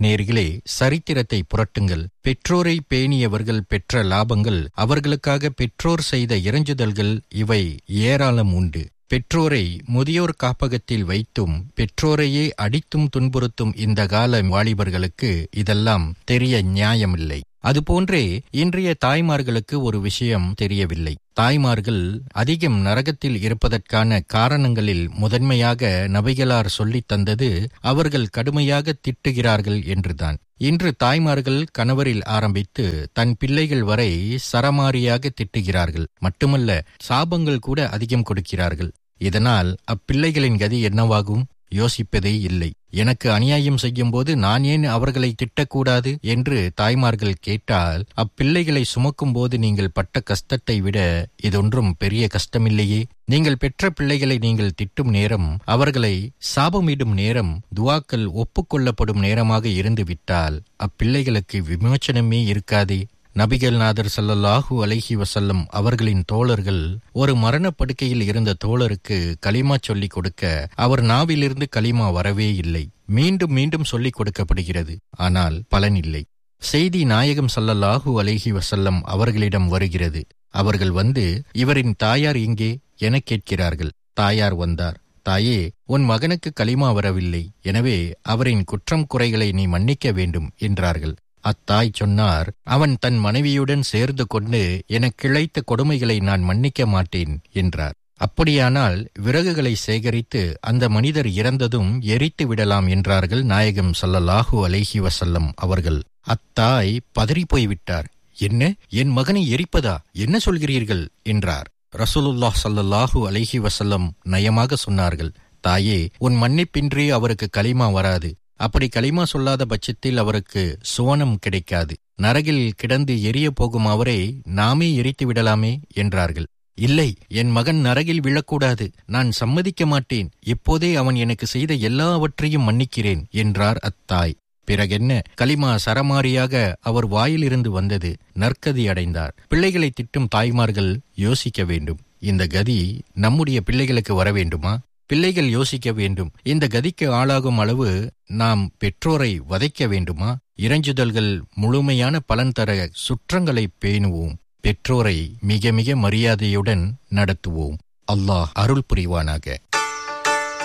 நேர்களே சரித்திரத்தை புரட்டுங்கள் பெற்றோரை பேணியவர்கள் பெற்ற லாபங்கள் அவர்களுக்காக பெற்றோர் செய்த இறைஞ்சுதல்கள் இவை ஏராளம் உண்டு பெற்றோரை முதியோர் காப்பகத்தில் வைத்தும் பெற்றோரையே அடித்தும் துன்புறுத்தும் இந்த கால வாலிபர்களுக்கு இதெல்லாம் தெரிய நியாயமில்லை அதுபோன்றே இன்றைய தாய்மார்களுக்கு ஒரு விஷயம் தெரியவில்லை தாய்மார்கள் அதிகம் நரகத்தில் இருப்பதற்கான காரணங்களில் முதன்மையாக நபிகளார் சொல்லித் தந்தது அவர்கள் கடுமையாக திட்டுகிறார்கள் என்றுதான் இன்று தாய்மார்கள் கணவரில் ஆரம்பித்து தன் பிள்ளைகள் வரை சரமாரியாக திட்டுகிறார்கள் மட்டுமல்ல சாபங்கள் கூட அதிகம் கொடுக்கிறார்கள் இதனால் அப்பிள்ளைகளின் கதி என்னவாகும் யோசிப்பதே இல்லை எனக்கு அநியாயம் செய்யும்போது நான் ஏன் அவர்களை திட்டக்கூடாது என்று தாய்மார்கள் கேட்டால் அப்பிள்ளைகளை சுமக்கும்போது நீங்கள் பட்ட கஷ்டத்தை விட இதொன்றும் பெரிய கஷ்டமில்லையே நீங்கள் பெற்ற பிள்ளைகளை நீங்கள் திட்டும் நேரம் அவர்களை சாபமிடும் நேரம் துவாக்கள் ஒப்புக்கொள்ளப்படும் நேரமாக இருந்து விட்டால் அப்பிள்ளைகளுக்கு விமோச்சனமே இருக்காதே நபிகள் நாதர் சல்லல்லாஹூ அலைஹி வசல்லம் அவர்களின் தோழர்கள் ஒரு மரணப்படுக்கையில் இருந்த தோழருக்கு களிமா சொல்லிக் கொடுக்க அவர் நாவிலிருந்து களிமா வரவே இல்லை மீண்டும் மீண்டும் சொல்லிக் கொடுக்கப்படுகிறது ஆனால் பலனில்லை செய்தி நாயகம் சல்லல்லாஹூ அலைஹி வசல்லம் அவர்களிடம் வருகிறது அவர்கள் வந்து இவரின் தாயார் எங்கே என கேட்கிறார்கள் தாயார் வந்தார் தாயே உன் மகனுக்கு களிமா வரவில்லை எனவே அவரின் குற்றம் குறைகளை நீ மன்னிக்க வேண்டும் என்றார்கள் அத்தாய் சொன்னார் அவன் தன் மனைவியுடன் சேர்ந்து கொண்டு எனக் கிளைத்த கொடுமைகளை நான் மன்னிக்க மாட்டேன் என்றார் அப்படியானால் விறகுகளை சேகரித்து அந்த மனிதர் இறந்ததும் எரித்து விடலாம் என்றார்கள் நாயகம் சல்லல்லாஹூ அலைஹி வசல்லம் அவர்கள் அத்தாய் பதறிப்போய் விட்டார் என்ன என் மகனை எரிப்பதா என்ன சொல்கிறீர்கள் என்றார் ரசூலுல்லாஹ் சல்லல்லாஹூ அலைஹி வசல்லம் நயமாக சொன்னார்கள் தாயே உன் மன்னிப்பின்றி அவருக்கு களிமா வராது அப்படி களிமா சொல்லாத பட்சத்தில் அவருக்கு சுவனம் கிடைக்காது நரகில் கிடந்து எரிய போகும் அவரை நாமே எரித்து விடலாமே என்றார்கள் இல்லை என் மகன் நரகில் விழக்கூடாது நான் சம்மதிக்க மாட்டேன் இப்போதே அவன் எனக்கு செய்த எல்லாவற்றையும் மன்னிக்கிறேன் என்றார் அத்தாய் பிறகென்ன களிமா சரமாரியாக அவர் வாயிலிருந்து வந்தது நற்கதி அடைந்தார் பிள்ளைகளை திட்டும் தாய்மார்கள் யோசிக்க வேண்டும் இந்த கதி நம்முடைய பிள்ளைகளுக்கு வர வேண்டுமா பிள்ளைகள் யோசிக்க வேண்டும் இந்த கதிக்கு ஆளாகும் அளவு நாம் பெற்றோரை வதைக்க வேண்டுமா இறைஞ்சுதல்கள் முழுமையான பலன் தர சுற்றங்களை பேணுவோம் பெற்றோரை மிக மிக மரியாதையுடன் நடத்துவோம் அல்லாஹ் அருள் புரிவானாக